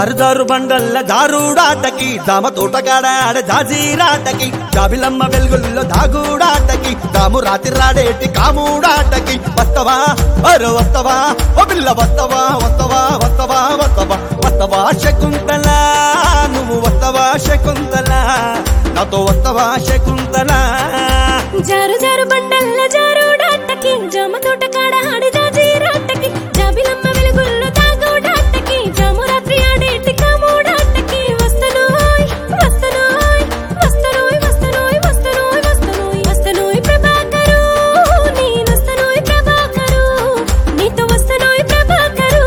జారు జారు బండల్ల జారుడాటకి జామ తోటగాడ ఆడ జాజీరాటకి జాబిలమ్మ వెలుగుల్లో దాగుడాటకి దాము రాత్రి రాడేటి కాముడాటకి వస్తవా అరే వస్తవా ఓ పిల్ల వస్తవా వస్తవా వస్తవా వస్తవా వస్తవా శకుంతల నువ్వు వస్తవా శకుంతల నాతో వస్తవా శకుంతల జారు జారు బండల్ల జారుడాటకి జామ తోట కాడ ఆడి జాజీరాటకి జాబిలమ్మ వెలుగుల్లో తాగుడాటకి జాము రాత్రి ఆడేటి కాముడాటకి వస్తనోయ్ వస్తనోయ్ వస్తనోయ్ వస్తనోయ్ వస్తనోయ్ వస్తనోయ్ వస్తనోయ్ ప్రభాకరు నేనొస్తనోయ్ ప్రభాకరు నీతో వస్తనోయ్ ప్రభాకరు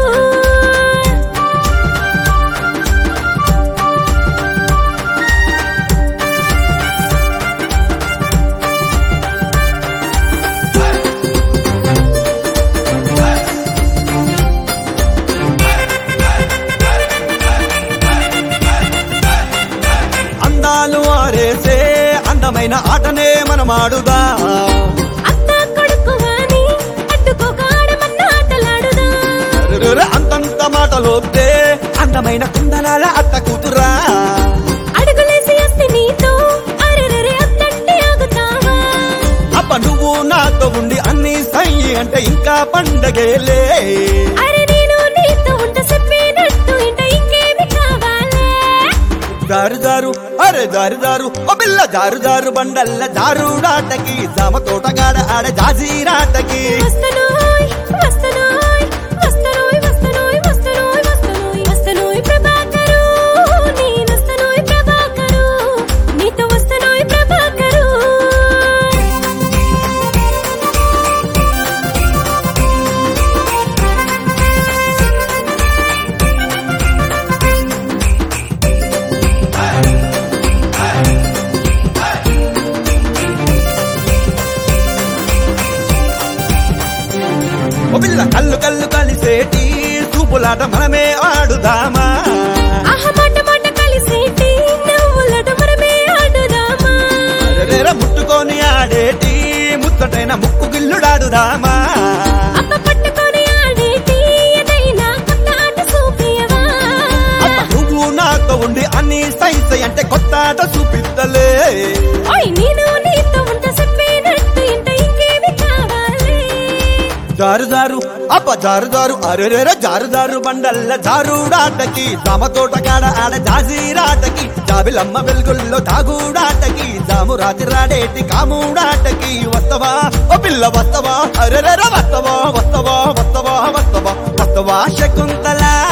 అందాలు ఆరేసే అందమైన ఆటనే మనమాడుదా అత్త కొడుకు వాని అడ్డుకోక ఆడమన్న ఆటలాడుదా రురురు అంతంత మాటలొద్దే అందమైన కుందనాల అత్త కూతురా అడుగులేసి వస్తే నీతో అరెరెరె అత్తంటే ఆగుతావా అప్ప నువ్వు నాతో ఉండి అన్ని సై అంటే ఇంకా పండగేలే అరే నేను నీతో ఉంట చెప్పినట్టు ఇంట ఇంకేమి కావాలే జారు జారు అరే జారు జారు ఓ పిల్ల జారు జారు బండల్ల జారుడాటకి జామ తోటగాడ ఆడ జాజీరాటకి వస్తనోయ్ వస్తనోయ్ వస్తనోయ్ వస్తనోయ్ వస్తనోయ్ వస్తనోయ్ వస్తనోయ్ ప్రభాకరు నేనొస్తనోయ్ ప్రభాకరు నీతో వస్తనోయ్ ప్రభాకరు ఓ పిల్ల కళ్ళు కళ్ళు కలిసేటి చూపులాట మనమే ఆడుదామా ఆహ మాట మాట కలిసేటి నవ్వులట మనమే ఆడుదామా రెరెర ముట్టుకొని ఆడేటి ముచ్చటైన ముక్కు గిల్లుడాడుదామా అప్ప పట్టుకొని ఆడేటి ఏదైనా కొత్త ఆట చూపియవా అప్ప నువ్వు నాతో ఉండి అన్ని సైన్స్ అంటే కొత్త ఆట చూపిస్తలే ఓయ్ నేను నీతో ఉంట చెప్పినట్టు ఇంట ఇంకేమి కావాలి జారు జారు అప్ప జారు జారు అరెరెర జారు జారు బండల్ల జారుడాటకి జామ తోటగాడ ఆడ జాజీరాటకి జాబిలమ్మ వెలుగుల్లో తాగుడాటకి జాము రాత్రి రాడేటి కాముడాటకి వస్తవా ఓ పిల్ల వస్తవా అరెరెర వస్తవా వస్తవా వస్తవా వస్తవా వస్తవా శకుంతలా